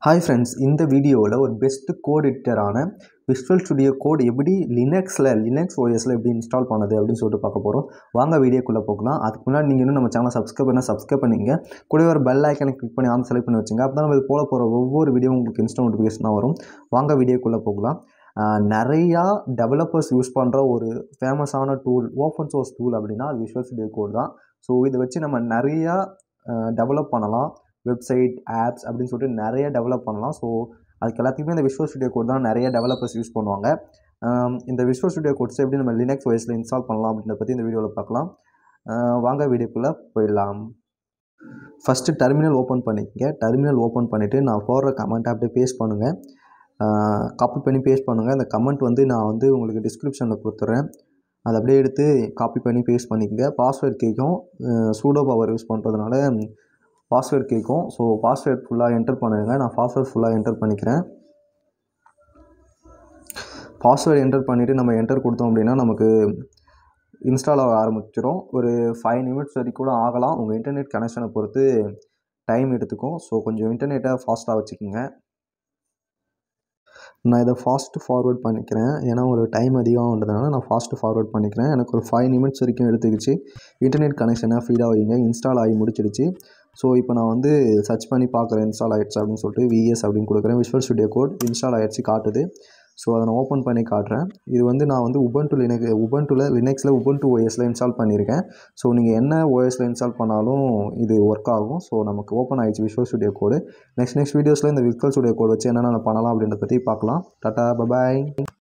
hi friends இந்த வீடியோவில் ஒரு பெஸ்ட்டு கோட் எடிட்டரான விஷுவல் ஸ்டுடியோ கோட் எப்படி லினக்ஸில் லினக்ஸ் ஓஎஸில் எப்படி இன்ஸ்டால் பண்ணது அப்படின்னு சொல்லிட்டு பார்க்க போகிறோம் வாங்க வீடியோக்குள்ளே போகலாம் அதுக்கு முன்னாடி நீங்கள் இன்னும் நம்ம சேனலை சப்ஸ்கிரைப் பண்ணால் சப்ஸ்கிரைப் பண்ணிங்க கூட ஒரு பெல் ஐக்கனை கிளிக் பண்ணி ஆன் செலக்ட் பண்ணி வச்சுங்க அப்போ தான் நம்ம இது போல போகிற ஒவ்வொரு வீடியோ உங்களுக்கு இன்ஸ்டா நோட்டிஃபிகேஷனாக வரும் வாங்க வீடியோக்குள்ளே போகலாம் ஆஹ் நிறையா டெவலப்பர்ஸ் யூஸ் பண்ணுற ஒரு ஃபேமஸான டூல் ஓப்பன் சோர்ஸ் டூல் அப்படின்னா அது விஷுவல் ஸ்டுடியோ கோட் தான் ஸோ இதை வச்சு நம்ம நிறையா டெவலப் பண்ணலாம் வெப்சைட் ஆப்ஸ் அப்படின்னு சொல்லிட்டு நிறைய டெவலப் பண்ணலாம் ஸோ அதுக்கு எல்லாத்துக்குமே இந்த விஷுவல் ஸ்டுடியோ கோட் தான் நிறைய டெவலப்பர்ஸ் யூஸ் பண்ணுவாங்க ஆம், இந்த விஷுவல் ஸ்டுடியோ கோட்ஸ் எப்படி நம்ம லினக்ஸ் OS ல இன்ஸ்டால் பண்ணலாம் அப்படின்றத பற்றி இந்த வீடியோவில் பார்க்கலாம் ஆஹ் வாங்க வீடியோக்குள்ளே போயிடலாம் ஃபஸ்ட்டு டெர்மினல் ஓப்பன் பண்ணிக்கங்க டெர்மினல் ஓப்பன் பண்ணிவிட்டு நான் போடுற கமெண்ட் அப்படியே பேஸ்ட் பண்ணுங்கள் காப்பி பண்ணி பேஸ்ட் பண்ணுங்கள் அந்த கமெண்ட் வந்து நான் வந்து உங்களுக்கு டிஸ்கிரிப்ஷனில் கொடுத்துட்றேன் அதை அப்படியே எடுத்து காப்பி பண்ணி பேஸ்ட் பண்ணிக்கங்க பாஸ்வேர்ட் கேட்கும் சூடோ பவர் யூஸ் பண்ணுறதுனால பாஸ்வேர்ட் கேட்கும் ஸோ பாஸ்வேர்ட் ஃபுல்லாக என்டர் பண்ணுங்க நான் பாஸ்வேர்ட் ஃபுல்லாக என்டர் பண்ணிக்கிறேன் பாஸ்வேர்டு என்டர் பண்ணிவிட்டு நம்ம என்டர் கொடுத்தோம் அப்படின்னா நமக்கு இன்ஸ்டால் ஆக ஆரம்பிச்சிடும் ஒரு ஃபைவ் நிமிட்ஸ் வரைக்கும் கூட ஆகலாம் உங்கள் இன்டர்நெட் கனெக்ஷனை பொறுத்து டைம் எடுத்துக்கும் ஸோ கொஞ்சம் இன்டர்நெட்டை ஃபாஸ்ட்டாக வச்சுக்கோங்க நான் இதை ஃபாஸ்ட்டு ஃபார்வர்ட் பண்ணிக்கிறேன் ஏன்னா ஒரு டைம் அதிகம்ன்றதுனால நான் ஃபாஸ்ட்டு ஃபார்வர்ட் பண்ணிக்கிறேன் எனக்கு ஒரு ஃபைவ் நிமிட்ஸ் வரைக்கும் எடுத்துக்கிச்சு இன்டர்நெட் கனெக்ஷனை ஃபீடாக வைங்க இன்ஸ்டால் ஆகி முடிச்சிடுச்சு ஸோ இப்போ நான் வந்து சர்ச் பண்ணி பார்க்குறேன் இன்ஸ்டால் ஆயிடுச்சு அப்படின்னு சொல்லிட்டு விஎஸ் அப்படின்னு கொடுக்குறேன் விஷுவல் ஸ்டுடியோ கோட் இன்ஸ்டால் ஆயிடுச்சு காட்டுது ஸோ அதை நான் ஓப்பன் பண்ணி காட்டுறேன் இது வந்து நான் வந்து உபன்டு லினக் உபன்டுல லினக்ஸில் உபன்டு ஓஎஸில் இன்ஸ்டால் பண்ணியிருக்கேன் ஸோ நீங்கள் என்ன ஓஎஸில் இன்ஸ்டால் பண்ணாலும் இது ஒர்க் ஆகும் ஸோ நமக்கு ஓப்பன் ஆயிடுச்சு visual studio code next next வீடியோஸில் இந்த விஷுவல் ஸ்டுடியோ கோட் வச்சு என்னென்ன பண்ணலாம் அப்படின்றத பற்றி பார்க்கலாம் டாட்டா பபாய்